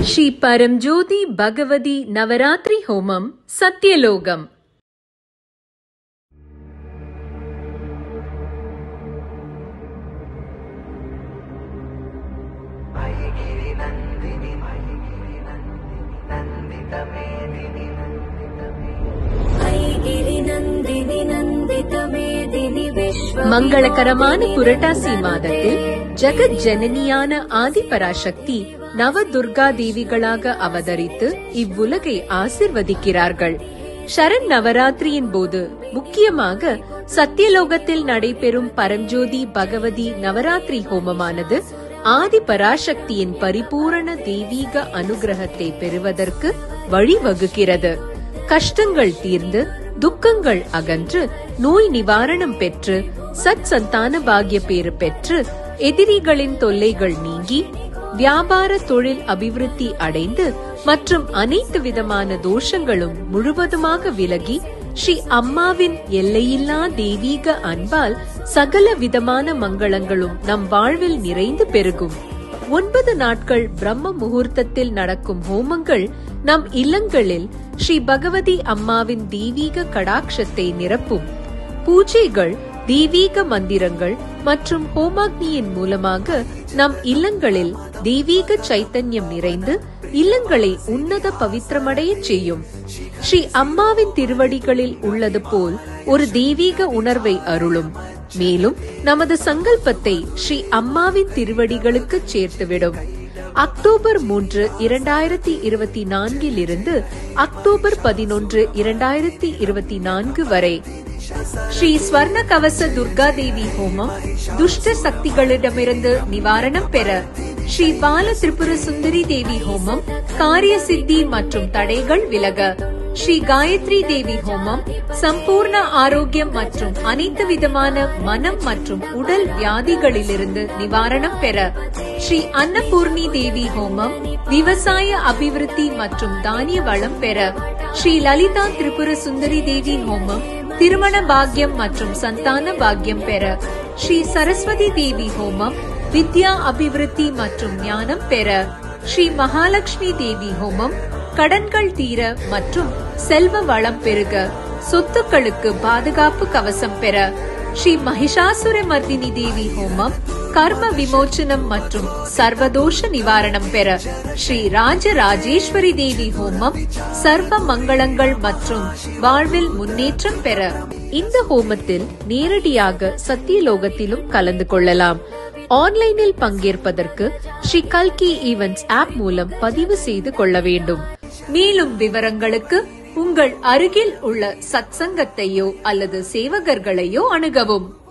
ஸ்ரீ பரம்ஜோதி பகவதி நவராத்திரி ஹோமம் சத்யலோகம் गिरिनन्दिनि नन्दितमेदिनि विश्व மங்களகரமான புரட்டாசி மாதத்தில் ஜெகத் ஜனனியான ஆதி பராசக்தி நவ துர்கா தேவிகளாக அவதரித்து இவ்வுலகை ஆசிர்வதிக்கிறார்கள் சரண் நவராத்திரியின் போது முக்கியமாக சத்தியலோகத்தில் நடைபெறும் பரஞ்சோதி பகவதி நவராத்திரி ஹோமமானது ஆதி பராசக்தியின் பரிபூரண தெய்வீக அனுகிரகத்தை பெறுவதற்கு வழிவகுக்கிறது கஷ்டங்கள் தீர்ந்து துக்கங்கள் அகன்று நோய் நிவாரணம் பெற்று சத் சந்தான பாகிய பேறு பெற்று எதிரிகளின் தொல்லைகள் நீங்கி வியாபார தொழில் அபிவிருத்தி அடைந்து மற்றும் அனைத்து விதமான தோஷங்களும் முழுவதுமாக விலகி ஸ்ரீ அம்மாவின் எல்லையில்லா தெய்வீக அன்பால் சகல விதமான மங்களங்களும் நம் வாழ்வில் நிறைந்து பெருகும் ஒன்பது நாட்கள் பிரம்ம முகூர்த்தத்தில் நடக்கும் ஹோமங்கள் நம் இல்லங்களில் ஸ்ரீ பகவதி அம்மாவின் தெய்வீக கடாட்சத்தை நிரப்பும் பூஜைகள் தெய்வீக மந்திரங்கள் மற்றும் ஹோமாக்னியின் மூலமாக நம் இல்லங்களில் தெய்வீக சைத்தன்யம் நிறைந்து இல்லங்களை உன்னத பவித்திரமடைய செய்யும் ஸ்ரீ அம்மாவின் திருவடிகளில் உள்ளது போல் ஒரு தெய்வீக உணர்வை அருளும் மேலும் நமது சங்கல்பத்தை ஸ்ரீ அம்மாவின் திருவடிகளுக்கு சேர்த்துவிடும் அக்டோபர் மூன்று இரண்டாயிரத்தி இருபத்தி நான்கில் இருந்து அக்டோபர் பதினொன்று இரண்டாயிரத்தி இருபத்தி நான்கு வரை ஸ்ரீ ஸ்வர்ண கவச துர்கா தேவி ஹோமம் துஷ்ட சக்திகளிடமிருந்து நிவாரணம் பெற ஸ்ரீ பால திரிபுர சுந்தரி தேவி ஹோமம் காரிய சித்தி மற்றும் தடைகள் விலக ஸ்ரீ காயத்ரி தேவி ஹோமம் சம்பூர்ண ஆரோக்கியம் மற்றும் அனைத்து விதமான மனம் மற்றும் உடல் வியாதிகளிலிருந்து நிவாரணம் பெற ஸ்ரீ அன்னபூர்ணி தேவி ஹோமம் விவசாய அபிவிருத்தி மற்றும் தானிய வளம் பெற ஸ்ரீ லலிதா திரிபுர சுந்தரி தேவி ஹோமம் திருமண பாக்கியம் மற்றும் சந்தான பாக்கியம் பெற ஸ்ரீ சரஸ்வதி தேவி ஹோமம் வித்யா அபிவிருத்தி மற்றும் ஞானம் பெற ஸ்ரீ மகாலட்சுமி தேவி ஹோமம் கடன்கள் தீர மற்றும் செல்வ வளம் பெருக சொத்துக்களுக்கு பாதுகாப்பு கவசம் பெற ஸ்ரீ மகிஷாசுர மர்தினி தேவி ஹோமம் கர்ம விமோச்சனம் மற்றும் சர்வதோஷ நிவாரணம் பெற ஸ்ரீ ராஜ ராஜேஸ்வரி தேவி ஹோமம் சர்வ மங்களங்கள் மற்றும் வாழ்வில் முன்னேற்றம் பெற இந்த ஹோமத்தில் நேரடியாக சத்தியலோகத்திலும் கலந்து கொள்ளலாம் ஆன்லைனில் பங்கேற்பதற்கு ஸ்ரீ கல்கி ஈவென்ட்ஸ் ஆப் மூலம் பதிவு செய்து கொள்ள வேண்டும் மேலும் விவரங்களுக்கு உங்கள் அருகில் உள்ள சத்சங்கத்தையோ அல்லது சேவகர்களையோ அணுகவும்